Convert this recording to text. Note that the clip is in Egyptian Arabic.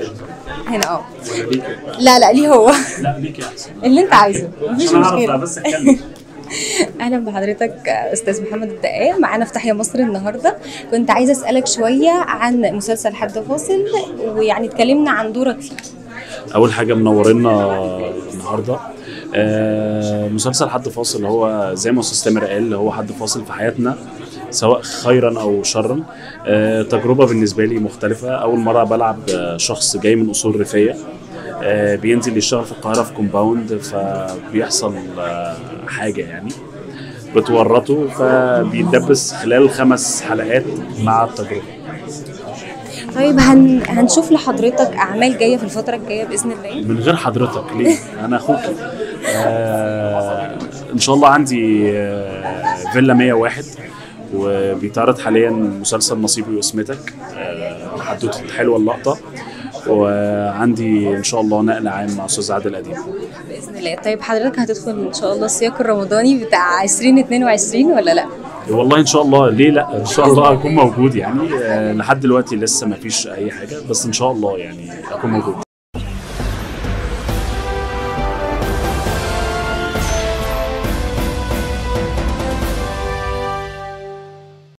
هنا اه ولا ليك لا لا ليه هو لا ليك احسن اللي انت عايزه مفيش عشان اعرف مشكله بس اتكلم اهلا بحضرتك استاذ محمد الدقاق معانا في تحيا مصر النهارده كنت عايزه اسالك شويه عن مسلسل حد فاصل ويعني اتكلمنا عن دورك فيه اول حاجه منورنا النهارده آه، مسلسل حد فاصل هو زي ما استاذ تامر قال هو حد فاصل في حياتنا سواء خيرا او شرا آه، تجربه بالنسبه لي مختلفه اول مره بلعب آه، شخص جاي من اصول ريفيه آه، بينزل يشتغل في القاهره في كومباوند فبيحصل آه، حاجه يعني بتورطه فبيتدبس خلال خمس حلقات مع التجربه طيب هن... هنشوف لحضرتك اعمال جايه في الفتره الجايه باذن الله من غير حضرتك ليه؟ انا اخوك آه ان شاء الله عندي آه فيلا 101 وبيتعرض حاليا مسلسل نصيبي واسمتك آه حدوته حلوه اللقطه وعندي ان شاء الله نقل عام مع استاذ عادل اديب باذن الله طيب حضرتك هتدخل ان شاء الله السياق الرمضاني بتاع 2022 ولا لا والله ان شاء الله ليه لا ان شاء الله اكون موجود يعني آه لحد دلوقتي لسه ما فيش اي حاجه بس ان شاء الله يعني اكون موجود